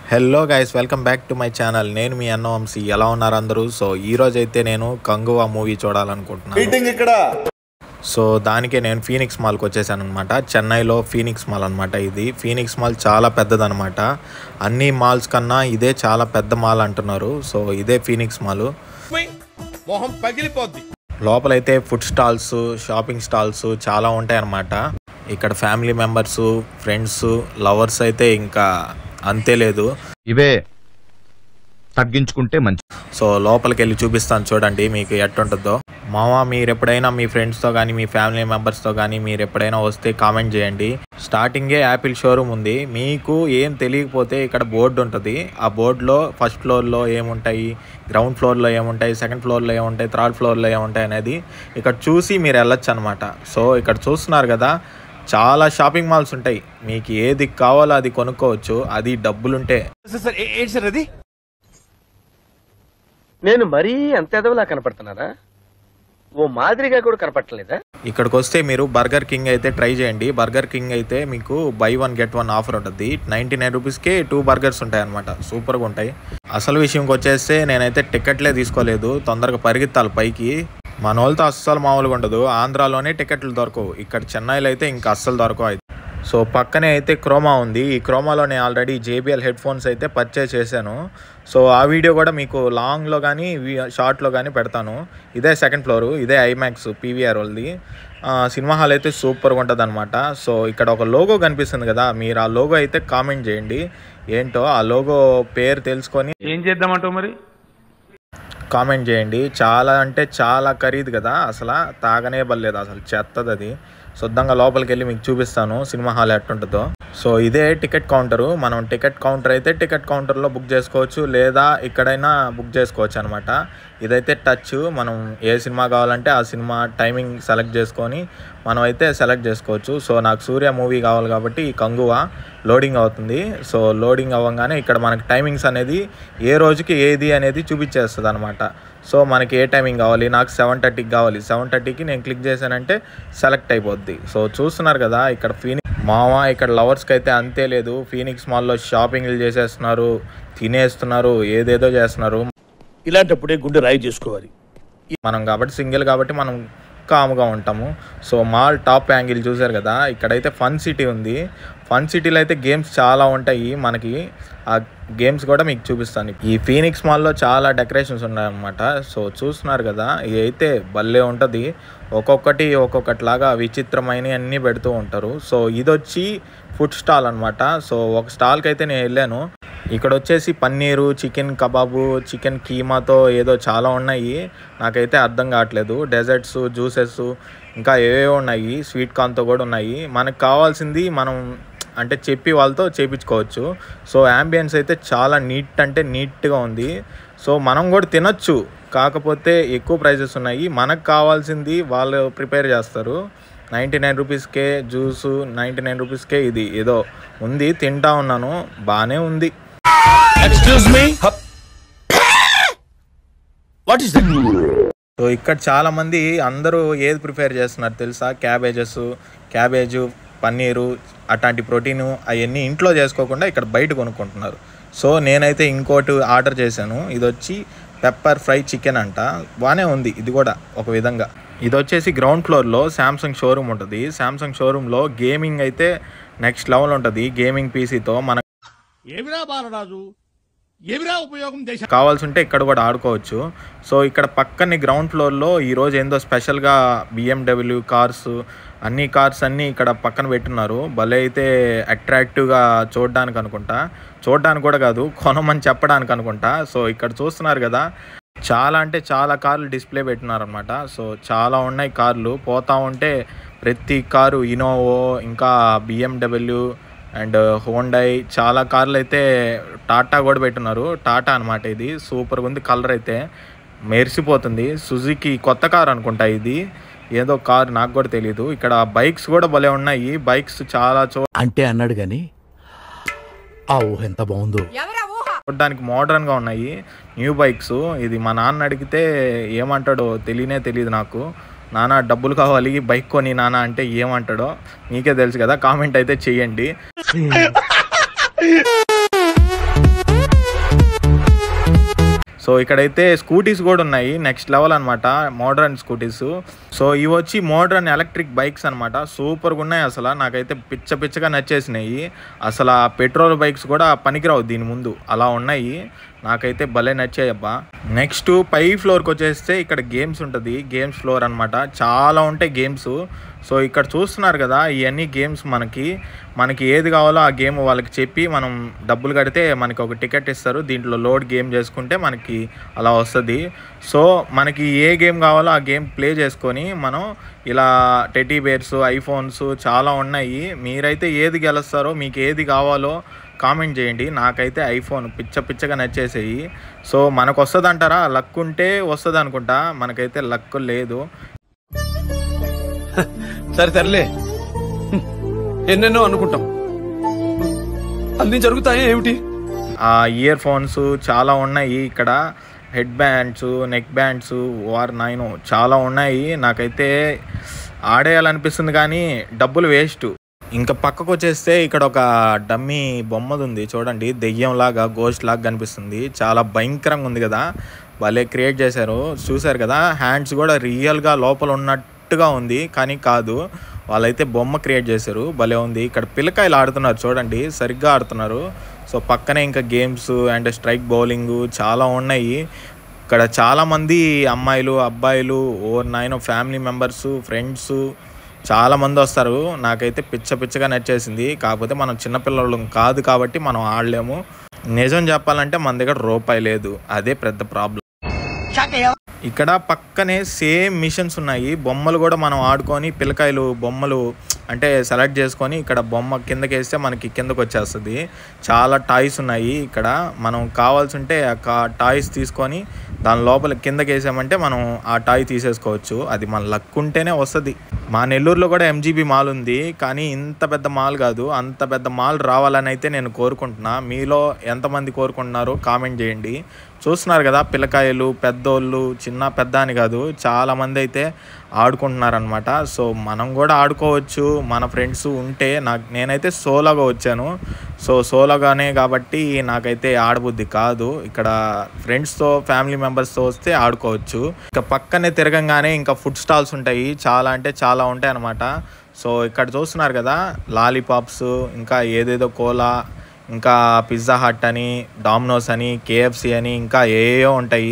Hello guys welcome back to my channel నేను మీ అన్న వంశీ ఎలా ఉన్నారు అందరూ సో ఈ రోజు అయితే నేను కంగువా మూవీ చూడాలనుకుంటున్నాను మీటింగ్ ఇక్కడ సో దానికే నేను ఫీనిక్స్ మాల్కి వచ్చేసాను అనమాట చెన్నైలో ఫీనిక్స్ మాల్ అనమాట ఇది ఫీనిక్స్ మాల్ చాలా పెద్దదనమాట అన్ని మాల్స్ కన్నా ఇదే చాలా పెద్ద మాల్ అంటున్నారు సో ఇదే ఫీనిక్స్ మాల్ మొహం పగిలిపోద్ది లోపలైతే ఫుడ్ స్టాల్స్ షాపింగ్ స్టాల్స్ చాలా ఉంటాయి అన్నమాట ఇక్కడ ఫ్యామిలీ మెంబర్స్ ఫ్రెండ్స్ లవర్స్ అయితే ఇంకా అంతే లేదు ఇవే తగ్గించుకుంటే మంచి సో లోపలికి వెళ్ళి చూపిస్తాను చూడండి మీకు ఎట్టుంటుందో మామ మీరు ఎప్పుడైనా మీ ఫ్రెండ్స్తో కానీ మీ ఫ్యామిలీ మెంబర్స్తో కానీ మీరు ఎప్పుడైనా వస్తే కామెంట్ చేయండి స్టార్టింగే యాపిల్ షోరూమ్ ఉంది మీకు ఏం తెలియకపోతే ఇక్కడ బోర్డు ఉంటుంది ఆ బోర్డులో ఫస్ట్ ఫ్లోర్లో ఏముంటాయి గ్రౌండ్ ఫ్లోర్లో ఏముంటాయి సెకండ్ ఫ్లోర్లో ఏముంటాయి థర్డ్ ఫ్లోర్లో ఏముంటాయి అనేది ఇక్కడ చూసి మీరు వెళ్ళొచ్చు అనమాట సో ఇక్కడ చూస్తున్నారు కదా చాలా షాపింగ్ మాల్స్ ఉంటాయి మీకు ఏది కావాలో అది కొనుక్కోవచ్చు అది డబ్బులుంటే సార్ ఏంటి సార్ అది నేను మరీ అంత ఎదవలా కనపడుతున్నారా ఓ మాదిరిగా కూడా కనపడలేదా ఇక్కడికి వస్తే మీరు బర్గర్ కింగ్ అయితే ట్రై చేయండి బర్గర్ కింగ్ అయితే మీకు buy one get one offer ఉంటుంది నైంటీ నైన్ రూపీస్కి టూ బర్గర్స్ ఉంటాయి అనమాట సూపర్గా ఉంటాయి అసలు విషయంకి వచ్చేస్తే నేనైతే టికెట్లే తీసుకోలేదు తొందరగా పరిగెత్తాలి పైకి మన వాళ్ళతో అస్సలు మామూలుగా ఉండదు ఆంధ్రాలోనే టికెట్లు దొరకవు ఇక్కడ చెన్నైలో అయితే ఇంకా అస్సలు దొరకవు సో పక్కనే అయితే క్రోమా ఉంది ఈ క్రోమాలో నేను ఆల్రెడీ జేబిఎల్ హెడ్ ఫోన్స్ అయితే పర్చేస్ చేశాను సో ఆ వీడియో కూడా మీకు లాంగ్లో కానీ షార్ట్లో కానీ పెడతాను ఇదే సెకండ్ ఫ్లోర్ ఇదే ఐమాక్స్ పీవీఆర్ వాళ్ళది ఆ, సినిమా హాల్ అయితే సూపర్గా ఉంటుంది అనమాట సో ఇక్కడ ఒక లోగో కనిపిస్తుంది కదా మీరు ఆ లోగో అయితే కామెంట్ చేయండి ఏంటో ఆ లోగో పేరు తెలుసుకొని ఏం చేద్దామంటావు మరి కామెంట్ చేయండి చాలా అంటే చాలా ఖరీదు కదా అసలు తాగనే బలేదు అసలు చెత్తది అది శుద్ధంగా లోపలికి వెళ్ళి మీకు చూపిస్తాను సినిమా హాల్ ఎట్టుంటుందో సో ఇదే టికెట్ కౌంటరు మనం టికెట్ కౌంటర్ అయితే టికెట్ కౌంటర్లో బుక్ చేసుకోవచ్చు లేదా ఇక్కడైనా బుక్ చేసుకోవచ్చు అనమాట ఇదైతే టచ్ మనం ఏ సినిమా కావాలంటే ఆ సినిమా టైమింగ్ సెలెక్ట్ చేసుకొని మనం అయితే సెలెక్ట్ చేసుకోవచ్చు సో నాకు సూర్య మూవీ కావాలి కాబట్టి ఈ కంగువా లోడింగ్ అవుతుంది సో లోడింగ్ అవ్వగానే ఇక్కడ మనకి టైమింగ్స్ అనేది ఏ రోజుకి ఏది అనేది చూపించేస్తుంది అనమాట సో మనకి ఏ టైమింగ్ కావాలి నాకు సెవెన్ థర్టీకి కావాలి సెవెన్ థర్టీకి నేను క్లిక్ చేశానంటే సెలెక్ట్ అయిపోద్ది సో చూస్తున్నారు కదా ఇక్కడ ఫీనిక్స్ మామ ఇక్కడ లవర్స్కి అయితే అంతే లేదు ఫీనిక్స్ మాల్లో షాపింగ్లు చేసేస్తున్నారు తినేస్తున్నారు ఏదేదో చేస్తున్నారు ఇలాంటప్పుడే గుండె రాయి చేసుకోవాలి మనం కాబట్టి సింగిల్ కాబట్టి మనం కామ్గా ఉంటాము సో మాల్ టాప్ యాంగిల్ చూసారు కదా ఇక్కడైతే ఫన్ సిటీ ఉంది ఫన్ సిటీలో అయితే గేమ్స్ చాలా ఉంటాయి మనకి ఆ గేమ్స్ కూడా మీకు చూపిస్తాను ఈ ఫీనిక్స్ మాల్లో చాలా డెకరేషన్స్ ఉన్నాయన్నమాట సో చూస్తున్నారు కదా ఇది అయితే భలే ఉంటుంది ఒక్కొక్కటి ఒక్కొక్కటిలాగా విచిత్రమైన అన్నీ పెడుతూ ఉంటారు సో ఇది వచ్చి ఫుడ్ స్టాల్ అనమాట సో ఒక స్టాల్కి అయితే నేను వెళ్ళాను ఇక్కడ వచ్చేసి పన్నీరు చికెన్ కబాబు చికెన్ కీమాతో ఏదో చాలా ఉన్నాయి నాకైతే అర్థం కావట్లేదు డెజర్ట్స్ జ్యూసెస్ ఇంకా ఏవేవో ఉన్నాయి స్వీట్ కార్న్తో కూడా ఉన్నాయి మనకు కావాల్సింది మనం అంటే చెప్పి వాళ్ళతో చేపించుకోవచ్చు సో యాంబియన్స్ అయితే చాలా నీట్ అంటే నీట్గా ఉంది సో మనం కూడా తినొచ్చు కాకపోతే ఎక్కువ ప్రైజెస్ ఉన్నాయి మనకు కావాల్సింది వాళ్ళు ప్రిపేర్ చేస్తారు నైంటీ నైన్ రూపీస్కే జ్యూసు నైంటీ నైన్ రూపీస్కే ఇది ఏదో ఉంది తింటా ఉన్నాను బాగానే ఉంది excuse me what is that so ఇక్కడ చాలా మంది అందరూ ఏది ప్రిపేర్ చేస్తున్నారు తెలుసా క్యాబేజెస్ క్యాబేజు పన్నీరు అట్లాంటి ప్రోటీను అవన్నీ ఇంట్లో చేసుకోకుండా ఇక్కడ బయట కొనుక్కుంటున్నారు సో నేనైతే ఇంకోటి ఆర్డర్ చేశాను ఇది వచ్చి పెప్పర్ ఫ్రై చికెన్ అంట బాగానే ఉంది ఇది కూడా ఒక విధంగా ఇది వచ్చేసి గ్రౌండ్ ఫ్లోర్లో శాంసంగ్ షోరూమ్ ఉంటుంది శాంసంగ్ షోరూంలో గేమింగ్ అయితే నెక్స్ట్ లెవెల్ ఉంటుంది గేమింగ్ పీసీతో మన ఏమిరా బాలరాజు ఏమిరా ఉపయోగం దేశ కావాల్సి ఉంటే ఇక్కడ కూడా ఆడుకోవచ్చు సో ఇక్కడ పక్కనే గ్రౌండ్ ఫ్లోర్లో ఈరోజు ఏందో స్పెషల్గా బిఎండబ్ల్యూ కార్స్ అన్ని కార్స్ అన్నీ ఇక్కడ పక్కన పెట్టున్నారు భలే అయితే అట్రాక్టివ్గా చూడడానికి అనుకుంటా చూడడానికి కూడా కాదు కొనమని చెప్పడానికి అనుకుంటా సో ఇక్కడ చూస్తున్నారు కదా చాలా అంటే చాలా కార్లు డిస్ప్లే పెట్టినారనమాట సో చాలా ఉన్నాయి కార్లు పోతా ఉంటే ప్రతి కారు ఇనోవో ఇంకా బిఎండబ్ల్యూ అండ్ హోండై చాలా కార్లు అయితే టాటా కూడా పెట్టున్నారు టాటా అనమాట ఇది సూపర్గా ఉంది కలర్ అయితే మెరిసిపోతుంది సుజుకి కొత్త కార్ అనుకుంటా ఇది ఏదో కార్ నాకు కూడా తెలియదు ఇక్కడ బైక్స్ కూడా భలే ఉన్నాయి బైక్స్ చాలా చూ అంటే అన్నాడు గాని ఆ ఊహ ఎంత బాగుందో చూడడానికి మోడర్న్గా ఉన్నాయి న్యూ బైక్స్ ఇది మా నాన్న అడిగితే ఏమంటాడో తెలియనే తెలియదు నాకు నాన్న డబ్బులు కావాలి బైక్ కొని నాన్న అంటే ఏమంటాడో మీకే తెలుసు కదా కామెంట్ అయితే చెయ్యండి సో ఇక్కడైతే స్కూటీస్ కూడా ఉన్నాయి నెక్స్ట్ లెవెల్ అనమాట మోడ్రన్ స్కూటీస్ సో ఇవి వచ్చి మోడ్రన్ ఎలక్ట్రిక్ బైక్స్ అనమాట సూపర్గా ఉన్నాయి అసలు నాకైతే పిచ్చ పిచ్చగా నచ్చేసినాయి అసలు ఆ పెట్రోల్ బైక్స్ కూడా పనికిరావు దీని ముందు అలా ఉన్నాయి నాకైతే భలే నచ్చాయి అబ్బా నెక్స్ట్ పై ఫ్లోర్కి వచ్చేస్తే ఇక్కడ గేమ్స్ ఉంటుంది గేమ్స్ ఫ్లోర్ అనమాట చాలా ఉంటాయి గేమ్స్ సో ఇక్కడ చూస్తున్నారు కదా ఇవన్నీ గేమ్స్ మనకి మనకి ఏది కావాలో ఆ గేమ్ వాళ్ళకి చెప్పి మనం డబ్బులు కడితే మనకి ఒక టికెట్ ఇస్తారు దీంట్లో లోడ్ గేమ్ చేసుకుంటే మనకి అలా వస్తుంది సో మనకి ఏ గేమ్ కావాలో ఆ గేమ్ ప్లే చేసుకొని మనం ఇలా టెటీ బేర్స్ ఐఫోన్స్ చాలా ఉన్నాయి మీరైతే ఏది గెలుస్తారో మీకు ఏది కావాలో కామెంట్ చేయండి నాకైతే ఐఫోన్ పిచ్చ పిచ్చగా నచ్చేసేయి సో మనకు వస్తుంది అంటారా లక్ ఉంటే వస్తుంది అనుకుంటా మనకైతే లక్ లేదు సరే సర్లే హ్మ్. ఎన్నెన్నో అనుకుంటాం అన్ని జరుగుతాయా ఏమిటి ఆ ఇయర్ ఫోన్స్ చాలా ఉన్నాయి ఇక్కడ హెడ్ బ్యాండ్స్ నెక్ బ్యాండ్స్ వార్ నైన్ చాలా ఉన్నాయి నాకైతే ఆడేయాలనిపిస్తుంది కానీ డబ్బులు వేస్ట్ ఇంకా పక్కకు వచ్చేస్తే ఇక్కడ ఒక డమ్మీ బొమ్మది ఉంది చూడండి దెయ్యం లాగా గోస్ట్ లాగా కనిపిస్తుంది చాలా భయంకరంగా ఉంది కదా భలే క్రియేట్ చేశారు చూశారు కదా హ్యాండ్స్ కూడా రియల్గా లోపల ఉన్నట్టుగా ఉంది కానీ కాదు వాళ్ళైతే బొమ్మ క్రియేట్ చేశారు భలే ఉంది ఇక్కడ పిల్లకాయలు ఆడుతున్నారు చూడండి సరిగ్గా ఆడుతున్నారు సో పక్కనే ఇంకా గేమ్స్ అండ్ స్ట్రైక్ బౌలింగ్ చాలా ఉన్నాయి ఇక్కడ చాలామంది అమ్మాయిలు అబ్బాయిలు over nine family members friends చాలా మంది వస్తారు నాకైతే పిచ్చ పిచ్చగా నచ్చేసింది కాకపోతే మనం చిన్నపిల్లలు కాదు కాబట్టి మనం ఆడలేము నిజం చెప్పాలంటే మన దగ్గర రూపాయి లేదు అదే పెద్ద ప్రాబ్లం ఇక్కడ పక్కనే సేమ్ మిషన్స్ ఉన్నాయి బొమ్మలు కూడా మనం ఆడుకొని పిల్లకాయలు బొమ్మలు అంటే సెలెక్ట్ చేసుకొని ఇక్కడ బొమ్మ కిందకి వేస్తే మనకి కిందకు వచ్చేస్తుంది చాలా టాయ్స్ ఉన్నాయి ఇక్కడ మనం కావాల్సి ఉంటే ఆ టాయ్స్ తీసుకొని దాని లోపల కిందకి వేసామంటే మనం ఆ టాయ్ తీసేసుకోవచ్చు అది మన లక్ ఉంటేనే వస్తుంది మా నెల్లూరులో కూడా ఎంజీబీ మాల్ ఉంది కానీ ఇంత పెద్ద మాల్ కాదు అంత పెద్ద మాల్ రావాలని అయితే నేను కోరుకుంటున్నా మీలో ఎంతమంది కోరుకుంటున్నారో కామెంట్ చేయండి చూస్తున్నారు కదా పిల్లకాయలు పెద్దోళ్ళు చిన్న పెద్ద అని కాదు చాలామంది అయితే ఆడుకుంటున్నారనమాట సో మనం కూడా ఆడుకోవచ్చు మన ఫ్రెండ్స్ ఉంటే నాకు నేనైతే సోలోగా వచ్చాను సో సోలోగానే కాబట్టి నాకైతే ఆడబుద్ధి కాదు ఇక్కడ ఫ్రెండ్స్తో ఫ్యామిలీ మెంబర్స్తో వస్తే ఆడుకోవచ్చు ఇక పక్కనే తిరగంగానే ఇంకా ఫుడ్ స్టాల్స్ ఉంటాయి చాలా అంటే చాలా ఉంటాయి అనమాట సో ఇక్కడ చూస్తున్నారు కదా లాలీపాప్స్ ఇంకా ఏదేదో కోలా ఇంకా పిజ్జా హట్ అని డామినోస్ అని కేఎఫ్సి అని ఇంకా ఏయో ఉంటాయి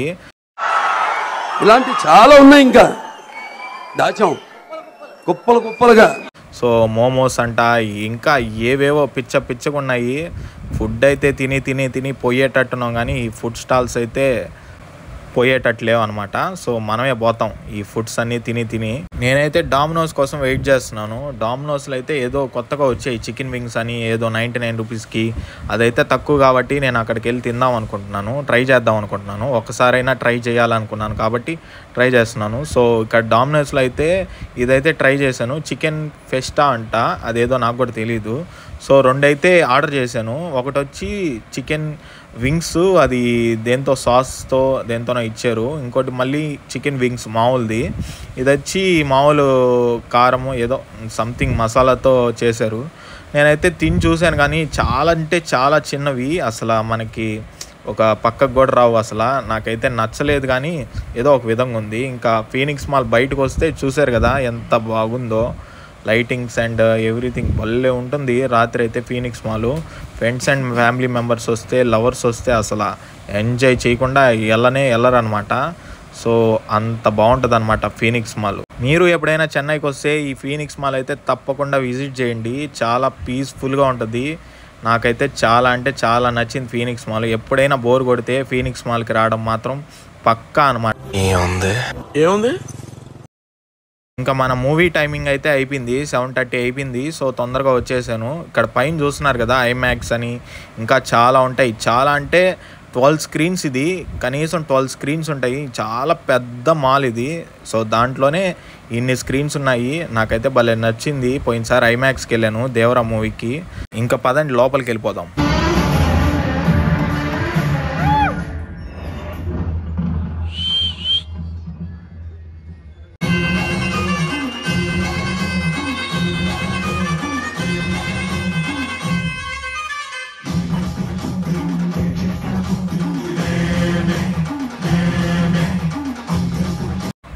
ఇలాంటి చాలా ఉన్నాయి ఇంకా దాచాం కుప్పలు కుప్పలుగా సో మోమోస్ అంట ఇంకా ఏవేవో పిచ్చ పిచ్చగా ఉన్నాయి ఫుడ్ అయితే తిని తిని తిని పోయేటట్టున్నాం కానీ ఈ ఫుడ్ స్టాల్స్ అయితే పోయేటట్లేవు అనమాట సో మనమే పోతాం ఈ ఫుడ్స్ అన్నీ తిని తిని నేనైతే డామినోస్ కోసం వెయిట్ చేస్తున్నాను డామినోస్లో అయితే ఏదో కొత్తగా వచ్చాయి చికెన్ వింగ్స్ అని ఏదో నైంటీ నైన్ రూపీస్కి అదైతే తక్కువ కాబట్టి నేను అక్కడికి వెళ్ళి తిందాం అనుకుంటున్నాను ట్రై చేద్దాం అనుకుంటున్నాను ఒకసారైనా ట్రై చేయాలనుకున్నాను కాబట్టి ట్రై చేస్తున్నాను సో ఇక్కడ డామినోస్లో అయితే ఇదైతే ట్రై చేశాను చికెన్ ఫెస్టా అంట అదేదో నాకు కూడా తెలియదు సో రెండైతే ఆర్డర్ చేశాను ఒకటి వచ్చి చికెన్ వింగ్స్ అది దేంతో సాస్తో దేంతోనో ఇచ్చారు ఇంకోటి మళ్ళీ చికెన్ వింగ్స్ మామూలుది ఇది వచ్చి మామూలు కారం ఏదో సంథింగ్ మసాలాతో చేశారు నేనైతే తిని చూశాను కానీ చాలా అంటే చాలా చిన్నవి అసలు మనకి ఒక పక్కకు కూడా రావు అసలు నాకైతే నచ్చలేదు కానీ ఏదో ఒక విధంగా ఉంది ఇంకా ఫీనిక్స్ మాల్ బయటకు వస్తే చూశారు కదా ఎంత బాగుందో లైటింగ్స్ అండ్ ఎవ్రీథింగ్ భలే ఉంటుంది రాత్రి అయితే Phoenix mall friends and family members వస్తే లవర్స్ వస్తే అసలు ఎంజాయ్ చేయకుండా వెళ్ళనే వెళ్ళరనమాట సో అంత బాగుంటుంది అనమాట ఫీనిక్స్ మాల్ మీరు ఎప్పుడైనా చెన్నైకి వస్తే ఈ ఫీనిక్స్ మాల్ అయితే తప్పకుండా విజిట్ చేయండి చాలా పీస్ఫుల్గా ఉంటుంది నాకైతే చాలా అంటే చాలా నచ్చింది ఫీనిక్స్ మాల్ ఎప్పుడైనా బోర్ కొడితే ఫీనిక్స్ మాల్కి రావడం మాత్రం పక్కా అనమాట ఏముంది ఇంకా మన మూవీ టైమింగ్ అయితే అయిపోయింది సెవెన్ థర్టీ అయిపోయింది సో తొందరగా వచ్చేసాను ఇక్కడ పైన చూస్తున్నారు కదా ఐమాక్స్ అని ఇంకా చాలా ఉంటాయి చాలా అంటే ట్వెల్వ్ స్క్రీన్స్ ఇది కనీసం ట్వెల్వ్ స్క్రీన్స్ ఉంటాయి చాలా పెద్ద మాల్ ఇది సో దాంట్లోనే ఇన్ని స్క్రీన్స్ ఉన్నాయి నాకైతే భలే నచ్చింది పోయినసారి ఐమాక్స్కి వెళ్ళాను దేవరా మూవీకి ఇంకా పదండి లోపలికి వెళ్ళిపోదాం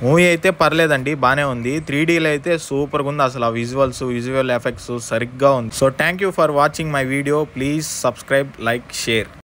మూవీ అయితే పర్లేదండి బాగానే ఉంది త్రీ డీలో అయితే సూపర్గా ఉంది అసలు ఆ విజువల్స్ విజువల్ ఎఫెక్ట్స్ సరిగ్గా ఉంది so thank you for watching my video please subscribe like share